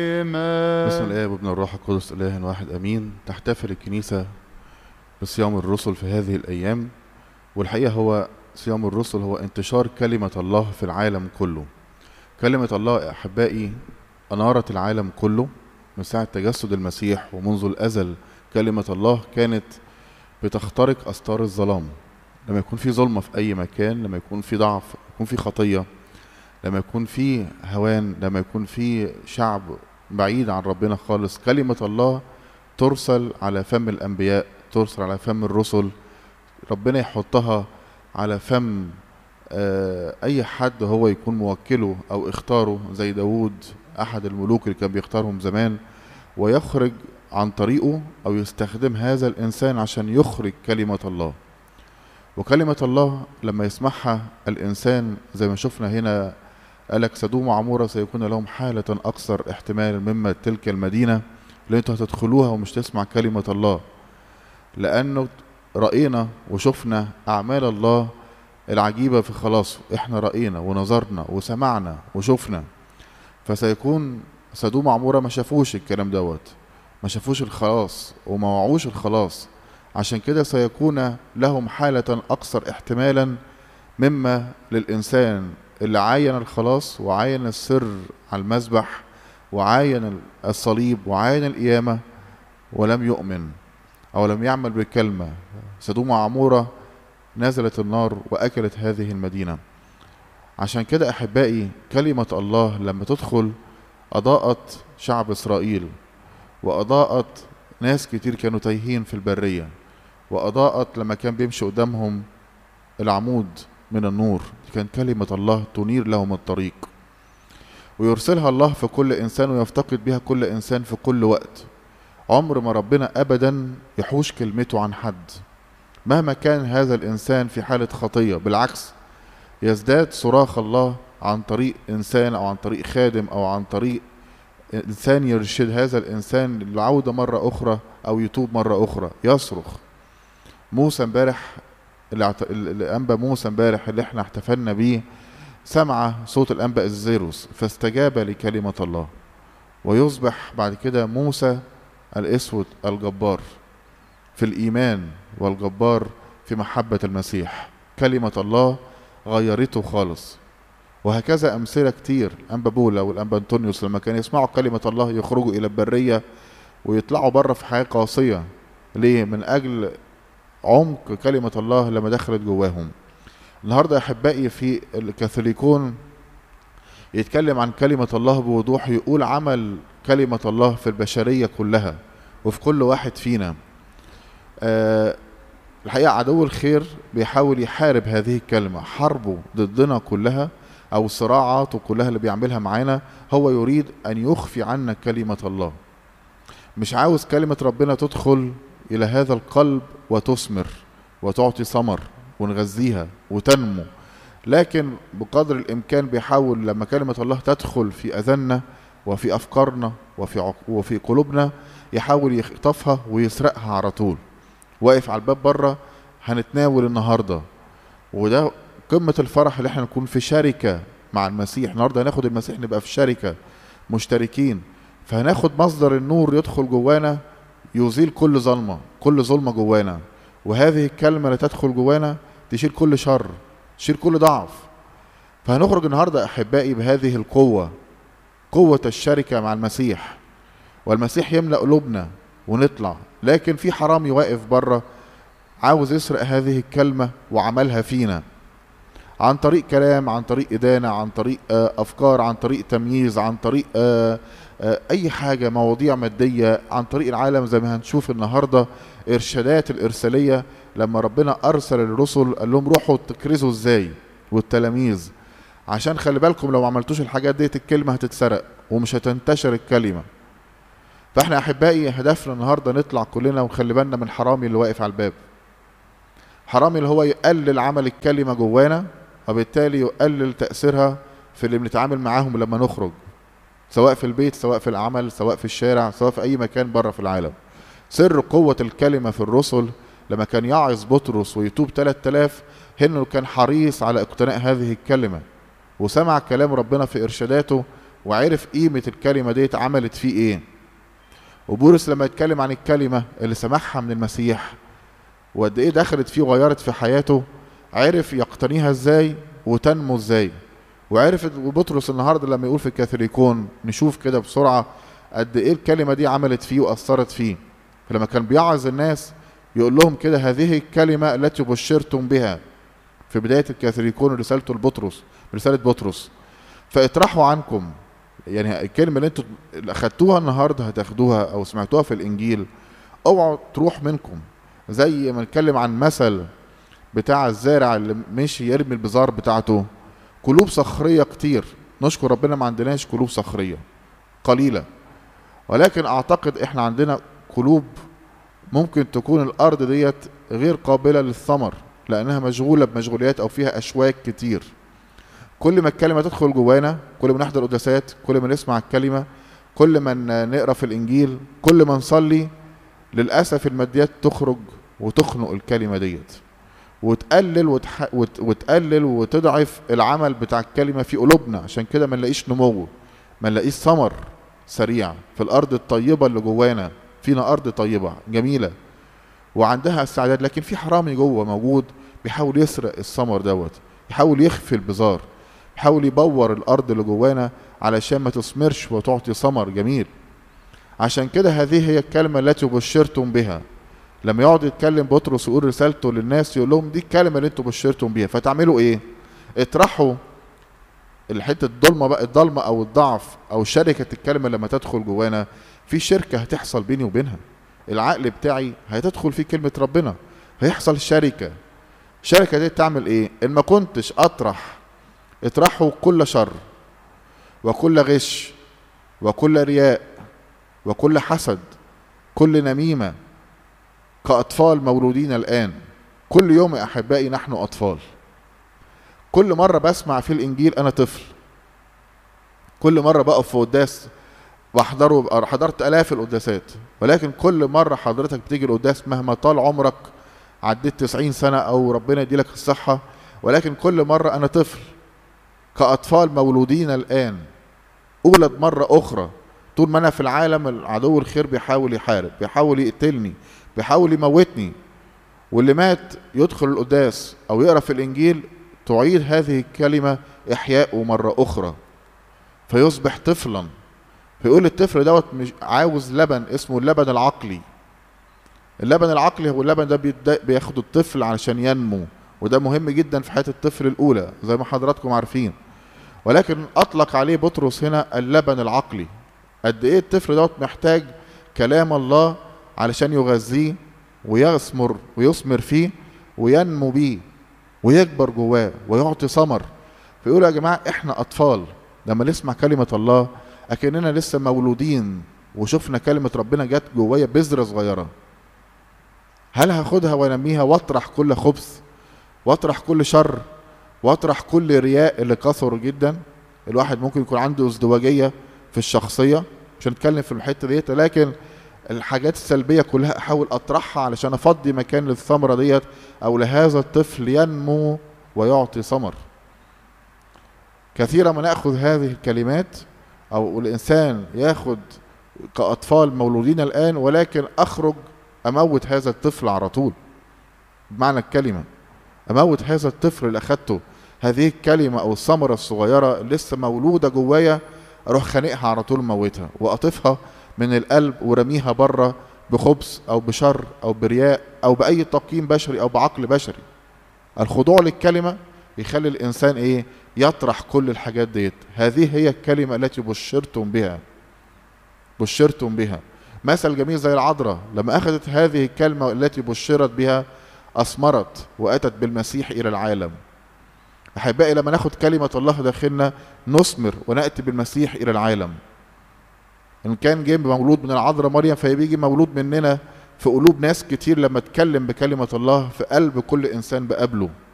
بسم الآب وابن الروح القدس إله واحد أمين تحتفل الكنيسة بصيام الرسل في هذه الأيام والحقيقة هو صيام الرسل هو انتشار كلمة الله في العالم كله كلمة الله يا أحبائي أنارت العالم كله من ساعة تجسد المسيح ومنذ الأزل كلمة الله كانت بتخترق أستار الظلام لما يكون في ظلمة في أي مكان لما يكون في ضعف يكون في خطية لما يكون في هوان لما يكون في شعب بعيد عن ربنا خالص كلمة الله ترسل على فم الأنبياء ترسل على فم الرسل ربنا يحطها على فم آه، أي حد هو يكون موكله أو اختاره زي داود أحد الملوك اللي كان بيختارهم زمان ويخرج عن طريقه أو يستخدم هذا الإنسان عشان يخرج كلمة الله وكلمة الله لما يسمعها الإنسان زي ما شفنا هنا قالك سدوم وعمورة سيكون لهم حالة أكثر احتمال مما تلك المدينة اللي انتوا هتدخلوها ومش تسمع كلمة الله لأنه رأينا وشفنا أعمال الله العجيبة في خلاصه احنا رأينا ونظرنا وسمعنا وشفنا فسيكون سدوم وعمورة ما شافوش الكلام دوت ما شافوش الخلاص وما وعوش الخلاص عشان كده سيكون لهم حالة أكثر احتمالا مما للإنسان اللي عاين الخلاص وعاين السر على المذبح وعاين الصليب وعاين القيامة ولم يؤمن أو لم يعمل بالكلمة سدوم وعمورة نزلت النار وأكلت هذه المدينة عشان كده أحبائي كلمة الله لما تدخل أضاءت شعب إسرائيل وأضاءت ناس كتير كانوا تايهين في البرية وأضاءت لما كان بيمشي قدامهم العمود من النور كان كلمة الله تنير لهم الطريق ويرسلها الله في كل إنسان ويفتقد بها كل إنسان في كل وقت عمر ما ربنا أبدا يحوش كلمته عن حد مهما كان هذا الإنسان في حالة خطية بالعكس يزداد صراخ الله عن طريق إنسان أو عن طريق خادم أو عن طريق إنسان يرشد هذا الإنسان للعودة مرة أخرى أو يتوب مرة أخرى يصرخ موسى امبارح اللي اعت- اللي أنبا موسى امبارح اللي احنا احتفلنا بيه سمع صوت الأنبا الزيروس فاستجاب لكلمة الله ويصبح بعد كده موسى الأسود الجبار في الإيمان والجبار في محبة المسيح كلمة الله غيرته خالص وهكذا أمثلة كتير أنبا بولا والأنبا أنطونيوس لما كانوا يسمعوا كلمة الله يخرجوا إلى البرية ويطلعوا بره في حياة قاسية ليه؟ من أجل عمق كلمة الله لما دخلت جواهم النهاردة يا أحبائي في الكاثوليكون يتكلم عن كلمة الله بوضوح يقول عمل كلمة الله في البشرية كلها وفي كل واحد فينا آه الحقيقة عدو الخير بيحاول يحارب هذه الكلمة حربه ضدنا كلها أو صراعاته كلها اللي بيعملها معانا هو يريد أن يخفي عنا كلمة الله مش عاوز كلمة ربنا تدخل إلى هذا القلب وتثمر وتعطي ثمر ونغذيها وتنمو لكن بقدر الإمكان بيحاول لما كلمة الله تدخل في أذاننا وفي أفكارنا وفي عق- وفي قلوبنا يحاول يخطفها ويسرقها على طول واقف على الباب بره هنتناول النهارده وده قمة الفرح اللي احنا نكون في شركة مع المسيح النهارده هناخد المسيح نبقى في شركة مشتركين فهناخد مصدر النور يدخل جوانا يزيل كل ظلمة كل ظلمة جوانا وهذه الكلمة اللي تدخل جوانا تشيل كل شر تشيل كل ضعف فهنخرج النهارده احبائي بهذه القوة قوة الشركة مع المسيح والمسيح يملأ قلوبنا ونطلع لكن في حرامي واقف بره عاوز يسرق هذه الكلمة وعملها فينا عن طريق كلام عن طريق إدانة عن طريق آه، أفكار عن طريق تمييز عن طريق آه، آه، أي حاجة مواضيع مادية عن طريق العالم زي ما هنشوف النهاردة إرشادات الإرسالية لما ربنا أرسل الرسل قال لهم روحوا تكرزوا إزاي والتلاميذ عشان خلي بالكم لو ما عملتوش الحاجات ديت الكلمة هتتسرق ومش هتنتشر الكلمة فاحنا احبائي هدفنا النهارده نطلع كلنا ونخلي بالنا من حرامي اللي واقف على الباب حرامي اللي هو يقلل عمل الكلمه جوانا وبالتالي يقلل تاثيرها في اللي بنتعامل معاهم لما نخرج سواء في البيت سواء في العمل سواء في الشارع سواء في اي مكان بره في العالم سر قوه الكلمه في الرسل لما كان يعظ بطرس ويتوب 3000 هنه كان حريص على اقتناء هذه الكلمه وسمع كلام ربنا في ارشاداته وعرف قيمة الكلمة ديت عملت فيه ايه وبولس لما يتكلم عن الكلمة اللي سمعها من المسيح وقد ايه دخلت فيه وغيرت في حياته عرف يقتنيها ازاي وتنمو ازاي وعرف وبطرس النهارده لما يقول في الكاثوليكون نشوف كده بسرعه قد ايه الكلمه دي عملت فيه واثرت فيه فلما كان بيعظ الناس يقول لهم كده هذه الكلمه التي بشرتم بها في بدايه الكاثوليكون رسالته لبطرس رساله بطرس فاطرحوا عنكم يعني الكلمه اللي انتوا اللي اخدتوها النهارده هتاخدوها او سمعتوها في الانجيل اوعوا تروح منكم زي ما نتكلم عن مثل بتاع الزارع اللي مشي يرمي البذار بتاعته قلوب صخرية كتير نشكر ربنا ما عندناش قلوب صخرية قليلة ولكن اعتقد احنا عندنا قلوب ممكن تكون الارض ديت غير قابلة للثمر لانها مشغولة بمشغوليات او فيها اشواك كتير كل ما الكلمة تدخل جوانا كل ما نحضر قداسات كل ما نسمع الكلمة كل ما نقرا في الانجيل كل ما نصلي للاسف الماديات تخرج وتخنق الكلمة ديت وتقلل وتح... وت... وتقلل وتضعف العمل بتاع الكلمة في قلوبنا عشان كده ما نلاقيش نمو ما نلاقيش ثمر سريع في الأرض الطيبة اللي جوانا فينا أرض طيبة جميلة وعندها استعداد لكن في حرامي جوه موجود بيحاول يسرق الثمر دوت يحاول يخفي البذار يحاول يبور الأرض اللي جوانا علشان ما تثمرش وتعطي ثمر جميل عشان كده هذه هي الكلمة التي بشرتم بها لما يقعد يتكلم بطرس ويقول رسالته للناس يقول لهم دي الكلمه اللي انتوا بشرتم بيها فتعملوا ايه؟ اطرحوا الحته الضلمه بقى الضلمه او الضعف او شركه الكلمه لما تدخل جوانا في شركه هتحصل بيني وبينها العقل بتاعي هتدخل فيه كلمه ربنا هيحصل شركه الشركه دي تعمل ايه؟ ان ما كنتش اطرح اطرحوا كل شر وكل غش وكل رياء وكل حسد كل نميمه كأطفال مولودين الآن كل يوم يا أحبائي نحن أطفال كل مرة بسمع في الإنجيل أنا طفل كل مرة بقف في قداس بحضره حضرت آلاف القداسات ولكن كل مرة حضرتك بتيجي القداس مهما طال عمرك عديت تسعين سنة أو ربنا يديلك الصحة ولكن كل مرة أنا طفل كأطفال مولودين الآن أولد مرة أخرى طول ما أنا في العالم العدو الخير بيحاول يحارب بيحاول يقتلني بيحاول يموتني واللي مات يدخل القداس او يقرا في الانجيل تعيد هذه الكلمه احياءه مره اخرى فيصبح طفلا فيقول الطفل دوت مش عاوز لبن اسمه اللبن العقلي اللبن العقلي هو اللبن ده بياخد الطفل علشان ينمو وده مهم جدا في حياه الطفل الاولى زي ما حضراتكم عارفين ولكن اطلق عليه بطرس هنا اللبن العقلي قد ايه الطفل دوت محتاج كلام الله علشان يغذيه ويثمر ويثمر فيه وينمو بيه ويكبر جواه ويعطي ثمر فيقولوا يا جماعه احنا اطفال لما نسمع كلمه الله اكننا لسه مولودين وشفنا كلمه ربنا جت جوايا بذره صغيره هل هاخدها وانميها واطرح كل خبث واطرح كل شر واطرح كل رياء اللي كثر جدا الواحد ممكن يكون عنده ازدواجيه في الشخصيه مش هنتكلم في الحته ديت لكن الحاجات السلبية كلها أحاول أطرحها علشان أفضي مكان للثمرة ديت أو لهذا الطفل ينمو ويعطي ثمر كثيرا ما نأخذ هذه الكلمات أو الإنسان ياخد كأطفال مولودين الآن ولكن أخرج أموت هذا الطفل على طول بمعنى الكلمة أموت هذا الطفل اللي أخدته هذه الكلمة أو الثمرة الصغيرة اللي لسه مولودة جوايا أروح خانقها على طول موتها وأطفها من القلب ورميها بره بخبث او بشر او برياء او باي تقييم بشري او بعقل بشري الخضوع للكلمه يخلي الانسان ايه يطرح كل الحاجات ديت هذه هي الكلمه التي بشرتم بها بشرتم بها مثل جميل زي العذراء لما اخذت هذه الكلمه التي بشرت بها اثمرت واتت بالمسيح الى العالم احبائي لما ناخد كلمه الله داخلنا نثمر وناتي بالمسيح الى العالم ان كان جه مولود من العذراء مريم فبيجي مولود مننا في قلوب ناس كتير لما اتكلم بكلمه الله في قلب كل انسان بقابله